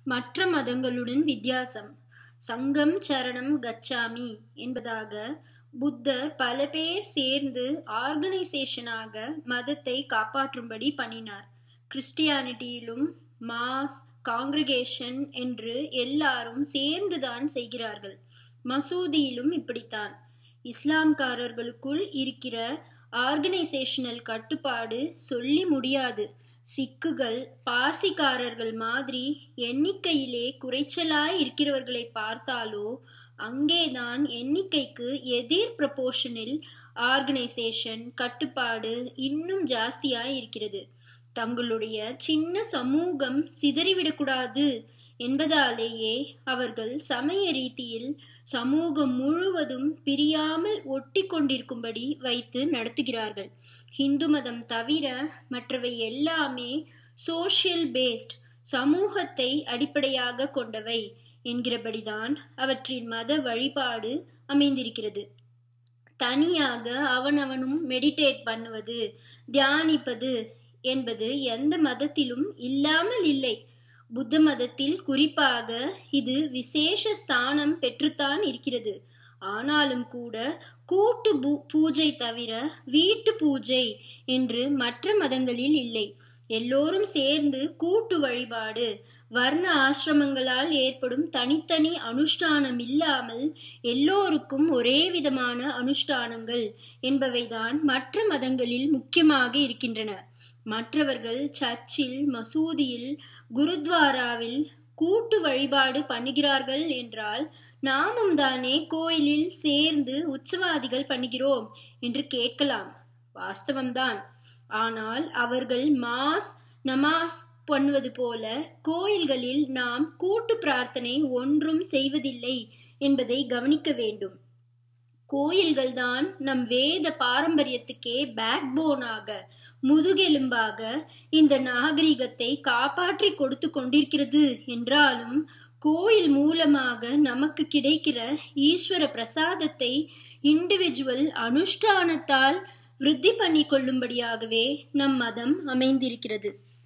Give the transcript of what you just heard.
மற்ற மதங்களுடன் வித்தியாசம் சங்கம் சரணம் கச்சாமி என்பதாக புத்தர் பல பேர் சேர்ந்து ஆர்கனைசேஷனாக மதத்தை காப்பாற்றும்படி பண்ணினார் கிறிஸ்டியானிட்டியிலும் மாஸ் காங்கிரிகேஷன் என்று எல்லாரும் சேர்ந்துதான் செய்கிறார்கள் மசூதியிலும் இப்படித்தான் இஸ்லாம்காரர்களுக்குள் இருக்கிற ஆர்கனைசேஷனல் கட்டுப்பாடு சொல்லி முடியாது சிக்குகள் பார்சிக்காரர்கள் மாதிரி எண்ணிக்கையிலே குறைச்சலாய் இருக்கிறவர்களை பார்த்தாலோ அங்கேதான் எண்ணிக்கைக்கு எதிர் ப்ரப்போர்ஷனில் ஆர்கனைசேஷன் கட்டுப்பாடு இன்னும் ஜாஸ்தியாய் இருக்கிறது தங்களுடைய சின்ன சமூகம் சிதறிவிடக்கூடாது என்பதாலேயே அவர்கள் சமய ரீதியில் சமூகம் முழுவதும் பிரியாமல் ஒட்டி கொண்டிருக்கும்படி வைத்து நடத்துகிறார்கள் ஹிந்து மதம் தவிர மற்றவை எல்லாமே சோஷியல் பேஸ்ட் சமூகத்தை அடிப்படையாக கொண்டவை என்கிறபடிதான் அவற்றின் மத வழிபாடு அமைந்திருக்கிறது தனியாக அவனவனும் மெடிடேட் பண்ணுவது தியானிப்பது என்பது எந்த மதத்திலும் இல்லாமல் இல்லை புத்த மதத்தில் குறிப்பாக இது விசேஷ ஸ்தானம் பெற்றுத்தான் இருக்கிறது ஆனாலும் கூட கூட்டு பூஜை தவிர வீட்டு பூஜை என்று மற்ற மதங்களில் இல்லை எல்லோரும் சேர்ந்து கூட்டு வழிபாடு வர்ண ஆசிரமங்களால் ஏற்படும் தனித்தனி அனுஷ்டானம் இல்லாமல் எல்லோருக்கும் ஒரே விதமான அனுஷ்டானங்கள் என்பவைதான் மற்ற மதங்களில் முக்கியமாக இருக்கின்றன மற்றவர்கள் சர்ச்சில் மசூதியில் குருத்வாராவில் கூட்டு வழிபாடு பண்ணுகிறார்கள் என்றால் நாமும் தானே கோயிலில் சேர்ந்து உற்சவாதிகள் பண்ணுகிறோம் என்று கேட்கலாம் வாஸ்தவம்தான் ஆனால் அவர்கள் மாஸ் நமாஸ் பண்ணுவது போல கோயில்களில் நாம் கூட்டு பிரார்த்தனை ஒன்றும் செய்வதில்லை என்பதை கவனிக்க வேண்டும் கோயில்கள் தான் நம் வேத பாரம்பரியத்துக்கே பேக் போனாக முதுகெலும்பாக இந்த நாகரிகத்தை காப்பாற்றி கொடுத்து கொண்டிருக்கிறது என்றாலும் கோயில் மூலமாக நமக்கு கிடைக்கிற ஈஸ்வர பிரசாதத்தை இண்டிவிஜுவல் அனுஷ்டானத்தால் விருத்தி பண்ணி கொள்ளும்படியாகவே நம் மதம் அமைந்திருக்கிறது